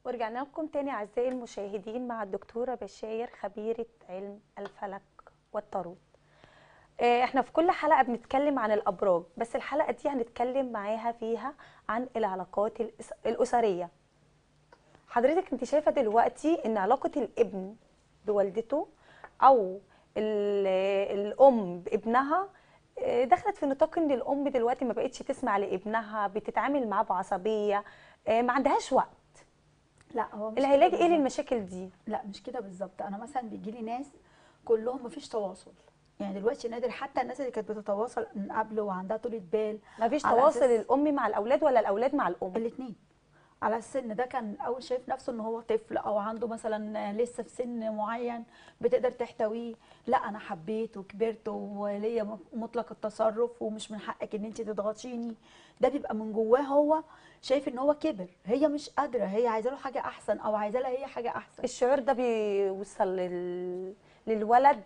ورجعنا لكم تاني أعزائي المشاهدين مع الدكتورة بشاير خبيرة علم الفلك والطاروت آه، احنا في كل حلقة بنتكلم عن الأبراج بس الحلقة دي هنتكلم معاها فيها عن العلاقات الأس- الأسرية حضرتك انت شايفة دلوقتي ان علاقة الابن بوالدته أو ال- الأم بابنها آه، دخلت في نطاق ان الأم دلوقتي ما بقتش تسمع لابنها بتتعامل معاه بعصبية آه، ما عندهاش وقت لا هو مش العلاج كده ايه بالظبط. للمشاكل دي لا مش كده بالظبط انا مثلا بيجي لي ناس كلهم مفيش تواصل يعني دلوقتي نادر حتى الناس اللي كانت بتتواصل من قبل وعندها طولة بال مفيش على تواصل أساس- الام مع الاولاد ولا الاولاد مع الام الاثنين على اساس ان ده كان اول شايف نفسه ان هو طفل او عنده مثلا لسه في سن معين بتقدر تحتويه لا انا حبيت وكبرت وليا مطلق التصرف ومش من حقك ان انت تضغطيني ده بيبقى من جواه هو شايف ان هو كبر هي مش قادره هي عايزه له حاجه احسن او عايزه لها هي حاجه احسن الشعور ده بيوصل لل... للولد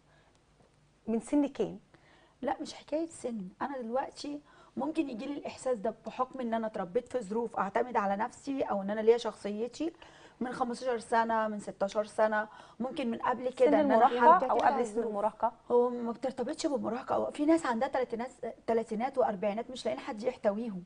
من سن كام لا مش حكايه سن انا دلوقتي ممكن يجي لي الاحساس ده بحكم ان انا اتربيت في ظروف اعتمد على نفسي او ان انا ليا شخصيتي من 15 سنه من 16 سنه ممكن من قبل كده سن ان انا المراهقه حاجة او كده قبل على سن الظروف. المراهقه هو ما بترتبطش بالمراهقه أو في ناس عندها تلاتينات تلاتينات واربعينات مش لاقيين حد يحتويهم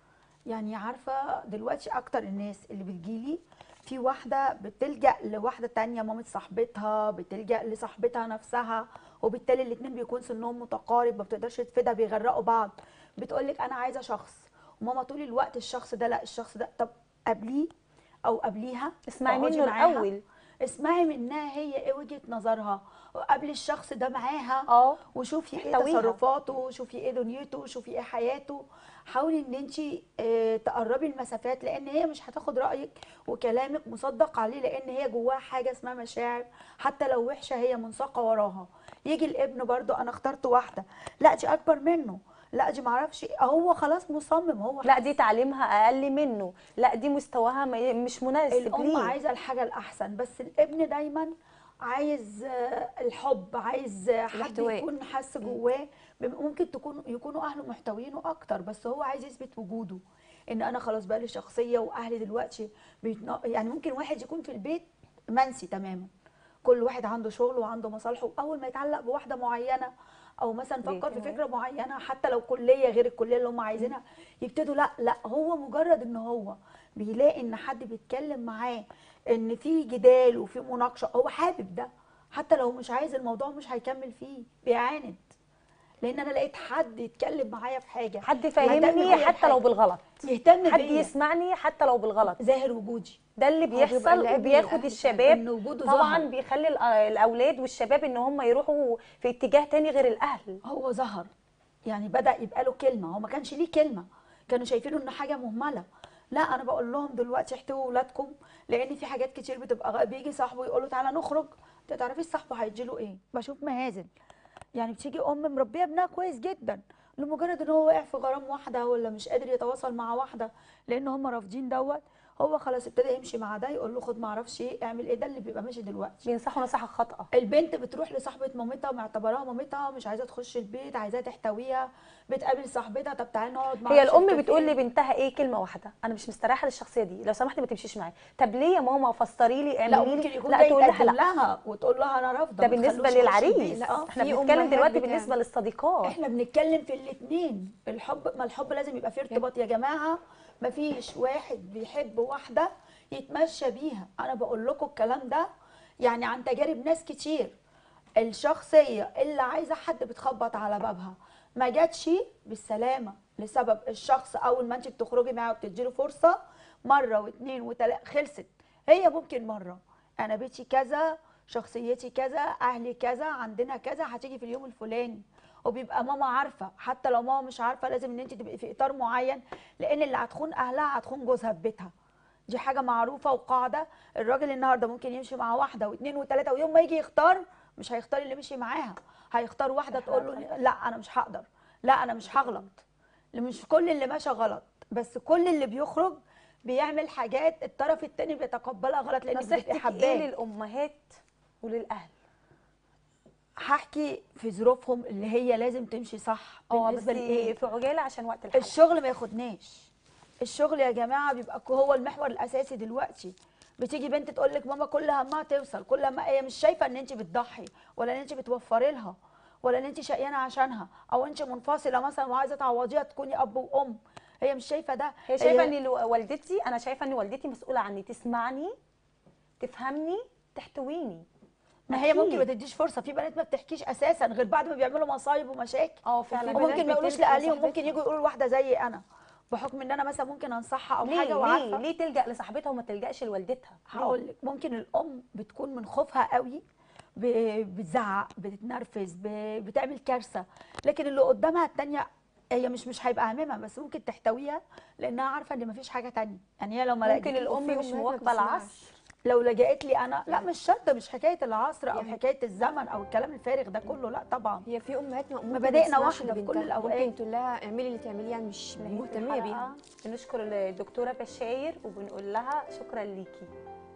يعني عارفه دلوقتي اكتر الناس اللي بتجيلي في واحده بتلجا لواحده تانية مامة صاحبتها بتلجا لصاحبتها نفسها وبالتالي الاتنين بيكون سنهم متقارب ما بتقدرش تفيدها بيغرقوا بعض بتقولك انا عايزه شخص وماما طول الوقت الشخص ده لا الشخص ده طب قبليه او قبليها اسمعي اقعدي منه معاها. الاول اسمعي منها هي ايه وجهه نظرها قبل الشخص ده معاها اه وشوفي ايه احتويها. تصرفاته شوفي ايه دنيته شوفي ايه حياته حاولي ان انت تقربي المسافات لان هي مش هتاخد رايك وكلامك مصدق عليه لان هي جواها حاجه اسمها مشاعر حتى لو وحشه هي منساقه وراها يجي الابن برضو انا اخترت واحده لا دي اكبر منه لا دي معرفش إيه. هو خلاص مصمم هو لا دي تعليمها اقل منه لا دي مستواها ما- مش مناسب الام ليه عايزه الحاجه الاحسن بس الابن دايما عايز آه، الحب عايز آه، حد الاحتواء. يكون حاسس جواه بم- ممكن تكون يكونوا اهله محتوينه اكتر بس هو عايز يثبت وجوده ان انا خلاص بقى لي شخصيه واهلي دلوقتي بيتنا... يعني ممكن واحد يكون في البيت منسي تماما كل واحد عنده شغل وعنده مصالحه واول ما يتعلق بواحده معينه او مثلا فكر في بيتم. فكره معينه حتى لو كليه غير الكليه اللي هم عايزينها يبتدوا لا لا هو مجرد ان هو بيلاقي ان حد بيتكلم معاه ان في جدال وفي مناقشه هو حابب ده حتى لو مش عايز الموضوع مش هيكمل فيه بيعاند لان انا لقيت حد يتكلم معايا في حاجه حد يهتم يفهمني بيا حتى لو بحاجة. بالغلط يهتم حد بيا يسمعني حتى لو بالغلط ظاهر وجودي ده اللي بيبقى بيحصل الابن وبياخد والأهل الشباب ان وجوده طبعا ظهر بيخلي الأ- الاولاد والشباب ان هم يروحوا في اتجاه تاني غير الاهل هو ظهر يعني بدا يبقى له كلمه هو ما كانش ليه كلمه كانوا شايفينه انه حاجه مهمله لا انا بقول لهم دلوقتي احتووا اولادكم لان في حاجات كتير بتبقى غ- بيجي صاحبه يقول له تعالى نخرج انت تعرفي صاحبه هيجي له ايه بشوف مهازل يعني بتيجي ام مربيه ابنها كويس جدا لمجرد ان هو واقع في غرام واحده ولا مش قادر يتواصل مع واحده لان هم رافضين دوت هو خلاص ابتدى يمشي مع ده يقول له خد ما اعرفش ايه اعمل ايه ده اللي بيبقى ماشي دلوقتي بينصحوا نصيحه خاطئه البنت بتروح لصاحبه مامتها معتبراها مامتها مش عايزه تخش البيت عايزاها تحتويها بتقابل صاحبتها طب تعالي نقعد مع هي الام بتقول لبنتها ايه كلمه واحده انا مش مستريحه للشخصيه دي لو سمحتي ما تمشيش معايا طب ليه يا ماما فسري لي لا اعملي ممكن لي يكون لا جاي تقول لها يتقدم لا لها وتقول لها انا رافضه ده ما بالنسبه تخلوش يخش للعريس البيت. لا احنا في بنتكلم أمهات دلوقتي بتعمل. بالنسبه للصديقات احنا بنتكلم في الاثنين الحب ما الحب لازم يبقى فيه ارتباط يا جماعه ما فيش واحد بيحب واحده يتمشى بيها انا بقول لكم الكلام ده يعني عن تجارب ناس كتير الشخصيه اللي عايزه حد بتخبط على بابها ما جاتش بالسلامه لسبب الشخص اول ما انت بتخرجي معاه وبتديله فرصه مره واثنين وثلاثه خلصت هي ممكن مره انا بيتي كذا شخصيتي كذا اهلي كذا عندنا كذا هتيجي في اليوم الفلاني وبيبقى ماما عارفه حتى لو ماما مش عارفه لازم ان انت تبقي في اطار معين لان اللي هتخون اهلها هتخون جوزها في بيتها دي حاجه معروفه وقاعده الراجل النهارده ممكن يمشي مع واحده واثنين وثلاثه ويوم ما يجي يختار مش هيختار اللي مشي معاها هيختار واحده تقول له لا انا مش هقدر لا انا مش هغلط مش كل اللي ماشي غلط بس كل اللي بيخرج بيعمل حاجات الطرف التاني بيتقبلها غلط لان بتبقي نصيحتك ايه حباه للامهات وللاهل هحكي في ظروفهم اللي هي لازم تمشي صح اه بس بالنسبه لايه في عجاله عشان وقت الحلقه الشغل ما ياخدناش الشغل يا جماعه بيبقى هو المحور الاساسي دلوقتي بتيجي بنت تقول لك ماما كل همها توصل كل همها هي مش شايفه ان انت بتضحي ولا ان انت بتوفري لها ولا ان انت شقيانه عشانها او انت منفصله مثلا وعايزه تعوضيها تكوني اب وام هي مش شايفه ده هي شايفه ان لو- والدتي انا شايفه ان والدتي مسؤوله عني تسمعني تفهمني تحتويني ما هي ممكن ما أكيد. تديش فرصه في بنات ما بتحكيش اساسا غير بعد ما بيعملوا مصايب ومشاكل اه فعلا بنات وممكن ما يقولوش بتلجأ لاهاليهم ممكن لصاحبتها. يجوا يقولوا لواحده زي انا بحكم ان انا مثلا ممكن انصحها او ليه حاجه ليه وعارفه ليه تلجا لصاحبتها وما تلجاش لوالدتها ليه؟ هقول لك ممكن الام بتكون من خوفها قوي ب- بتزعق بتتنرفز ب- بتعمل كارثه لكن اللي قدامها التانية هي مش مش هيبقى هاممها بس ممكن تحتويها لانها عارفه ان مفيش حاجه تانية يعني هي لو ما ممكن لقيتني- الام وفي مش أمهات ما مواكبه بتسمعش. العصر لو لجأت لي انا لا مش شرط مش حكايه العصر او يعني- حكايه الزمن او الكلام الفارغ ده كله لا طبعا هي في امهات ممكن مبادئنا ما تسمعش واحدة في كل لبنتها. الأوقات. ممكن تقول لها اعملي اللي تعمليه يعني مش نهاية مهتميه الحلقة بيها بنشكر الدكتوره بشاير وبنقول لها شكرا ليكي